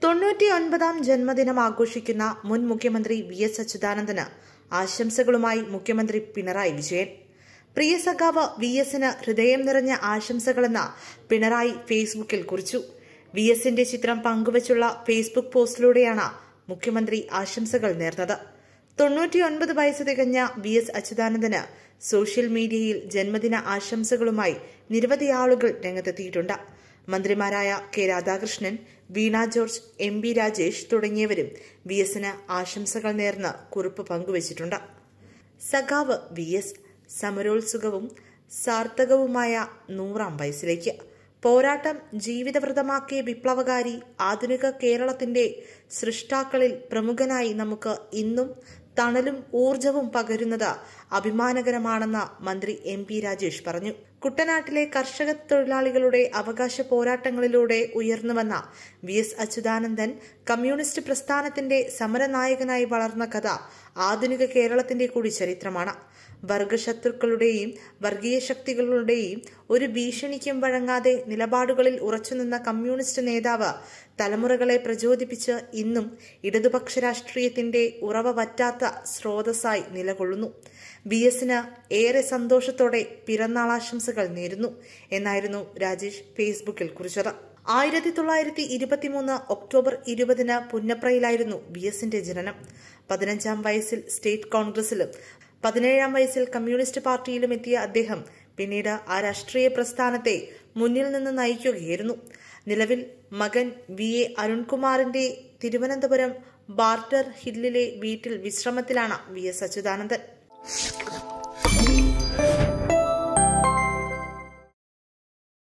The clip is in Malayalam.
തൊണ്ണൂറ്റി ഒൻപതാം ജന്മദിനം ആഘോഷിക്കുന്ന മുൻ മുഖ്യമന്ത്രി വി എസ് അച്യുതാനന്ദന് ആശംസകളുമായി മുഖ്യമന്ത്രി പിണറായി വിജയൻ പ്രിയ സഖാവ് വി എസിന് ഹൃദയം നിറഞ്ഞ ആശംസകളെന്ന് പിണറായി ഫേസ്ബുക്കിൽ കുറിച്ചു വി എസിന്റെ ചിത്രം പങ്കുവച്ചുള്ള ഫേസ്ബുക്ക് പോസ്റ്റിലൂടെയാണ് മുഖ്യമന്ത്രി ആശംസകൾ നേർന്നത് തൊണ്ണൂറ്റിയൊൻപത് വയസ്സ് തികഞ്ഞ വി എസ് അച്യുതാനന്ദന് സോഷ്യൽ മീഡിയയിൽ ജന്മദിന ആശംസകളുമായി നിരവധി ആളുകൾ രംഗത്തെത്തിയിട്ടുണ്ട് മന്ത്രിമാരായ K Radhakrishnan Veena George M B Rajesh തുടങ്ങിയവരും വി എസിന് ആശംസകൾ നേർന്ന് കുറിപ്പ് പങ്കുവച്ചിട്ടുണ്ട് സഖാവ് വി എസ് സമരോത്സുകവും സാർത്ഥകവുമായ നൂറാം വയസ്സിലേക്ക് പോരാട്ടം ജീവിതവ്രതമാക്കിയ വിപ്ലവകാരി ആധുനിക കേരളത്തിന്റെ സൃഷ്ടാക്കളിൽ പ്രമുഖനായി നമുക്ക് ഇന്നും തണലും ഊർജവും പകരുന്നത് അഭിമാനകരമാണെന്ന് മന്ത്രി എം പി രാജേഷ് പറഞ്ഞു കുട്ടനാട്ടിലെ കർഷക തൊഴിലാളികളുടെ അവകാശ പോരാട്ടങ്ങളിലൂടെ ഉയർന്നുവന്ന വി എസ് അച്യുതാനന്ദൻ കമ്മ്യൂണിസ്റ്റ് പ്രസ്ഥാനത്തിന്റെ സമരനായകനായി വളർന്ന കഥ ആധുനിക കേരളത്തിന്റെ കൂടി ചരിത്രമാണ് വർഗശത്രുക്കളുടെയും വർഗീയ ശക്തികളുടെയും ഒരു ഭീഷണിക്കും വഴങ്ങാതെ നിലപാടുകളിൽ ഉറച്ചുനിന്ന കമ്മ്യൂണിസ്റ്റ് നേതാവ് തലമുറകളെ പ്രചോദിപ്പിച്ച് ഇന്നും ഇടതുപക്ഷ രാഷ്ട്രീയത്തിന്റെ ഉറവ വറ്റാത്ത സ്രോതസ്സായി നിലകൊള്ളുന്നു ബി എസിന് ഏറെ സന്തോഷത്തോടെ പിറന്നാളാശംസകൾ നേരുന്നു എന്നായിരുന്നു രാജേഷ് ഫേസ്ബുക്കിൽ കുറിച്ചത് ആയിരത്തി തൊള്ളായിരത്തി ഇരുപത്തിമൂന്ന് ഒക്ടോബർ ഇരുപതിന് പുന്നപ്രയിലായിരുന്നു വി എസിന്റെ ജനനം പതിനഞ്ചാം വയസ്സിൽ സ്റ്റേറ്റ് കോൺഗ്രസിലും പതിനേഴാം വയസ്സിൽ കമ്മ്യൂണിസ്റ്റ് പാർട്ടിയിലും എത്തിയ അദ്ദേഹം പിന്നീട് ആ രാഷ്ട്രീയ പ്രസ്ഥാനത്തെ മുന്നിൽ നിന്ന് നയിക്കുകയായിരുന്നു നിലവിൽ മകൻ വി എ അരുൺകുമാറിന്റെ തിരുവനന്തപുരം ബാർട്ടർ ഹില്ലിലെ വീട്ടിൽ വിശ്രമത്തിലാണ് വി എസ് അച്യുതാനന്ദൻ